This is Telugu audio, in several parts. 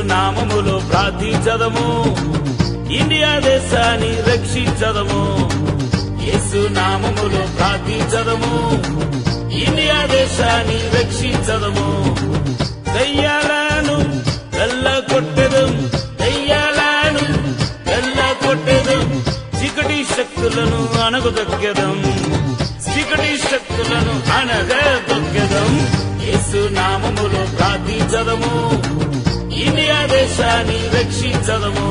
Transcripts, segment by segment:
నామములో ప్రార్థించదము ఇండియా దేశాన్ని రక్షించదము యేసు నామములో ప్రార్థించదము ఇండియా దేశాన్ని రక్షించదము దయ్యాలను వెళ్ళ కొట్టెదం దయ్యాలను వెళ్ళ కొట్టెదం చీకటి శక్తులను అణగదొక్కెదం చీకటి శక్తులను అనగదొక్కెదం యేసు నామములో ప్రార్థించదము ఇండియా దేశాన్ని రక్షించదము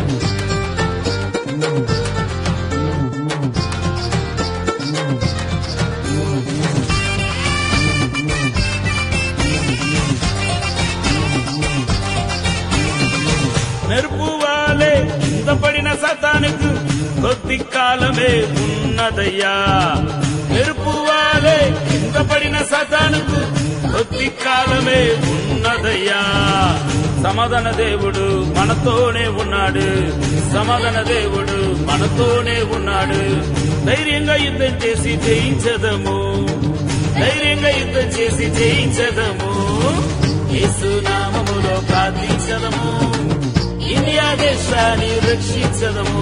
మెరుపు వాలే కింద పడిన సతానికి కొద్ది కాలమే ఉన్నదయ్యా మెరుపు వాలే కింద పడిన సతానికి కొద్ది కాలమే ఉన్నదయ్యా సమాధాన దేవుడు మనతోనే ఉన్నాడు సమాధాన దేవుడు మనతోనే ఉన్నాడు ధైర్యంగా యుద్ధం చేసి జయించదము ధైర్యంగా యుద్ధం చేసి జయించదము యేసు నామములో ప్రార్థించదము ఇండియా దేశాన్ని రక్షించదము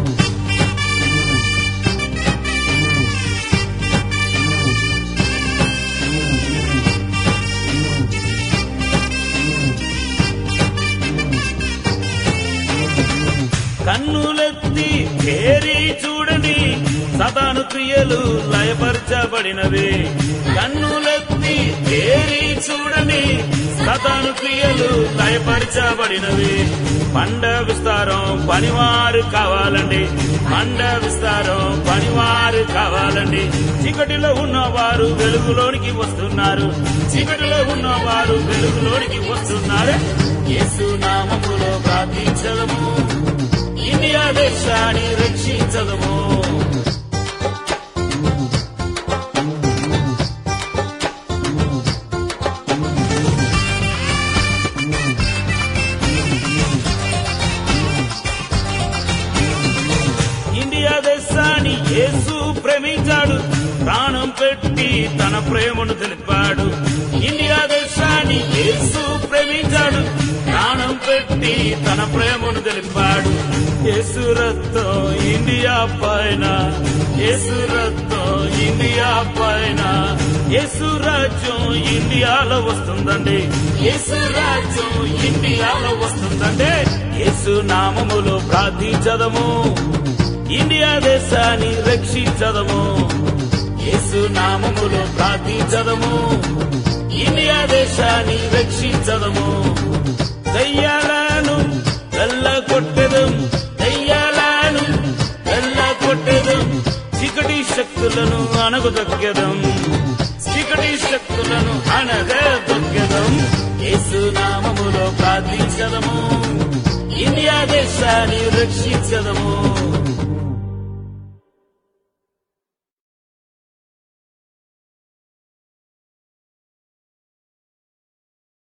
కన్నులెత్తి చేరి చూడండి సతాను క్రియలు లయపరచబడినవి కన్నులెత్తి చేరి చూడండి సతాను క్రియలు లయపరచబడినవి పండ విస్తారం పనివారు కావాలండి పండ విస్తారం పనివారు కావాలండి చీకటిలో ఉన్నవారు వెలుగులోనికి వస్తున్నారు చీకటిలో ఉన్నవారు వెలుగులోనికి వస్తున్నారు యేసు నామములో ప్రార్థించదము ఇండియా దేశాన్ని రక్షించదము ఇండియా దేశాన్ని యేసు ప్రేమించాడు ప్రాణం పెట్టి తన ప్రేమను తెలిపాడు ఇండియా దేశాన్ని యేసు ప్రేమించాడు ప్రాణం పెట్టి తన ప్రేమను తెలిపాడు యేసు రక్తం ఇండియా పైన యేసు రక్తం ఇండియా పైన యేసు రాజ్యం ఇండియాలో వస్తుందండి యేసు రాజ్యం ఇండియాలో వస్తుందండి యేసు నామములో ప్రార్థించదము ఇండియా దేశాన్ని రక్షించదము యేసు నామములో ప్రార్థించదము ఇండియా దేశాన్ని రక్షించదము దయ్యాలను వెళ్ళ కొట్టెదం దయ్యాలను వెళ్ళ కొట్టెదం చీకటి శక్తులను అణగదొక్కెదం చీకటి శక్తులను అనగదొక్కెదం యేసు నామములో ప్రార్థించదము ఇండియా దేశాన్ని రక్షించదము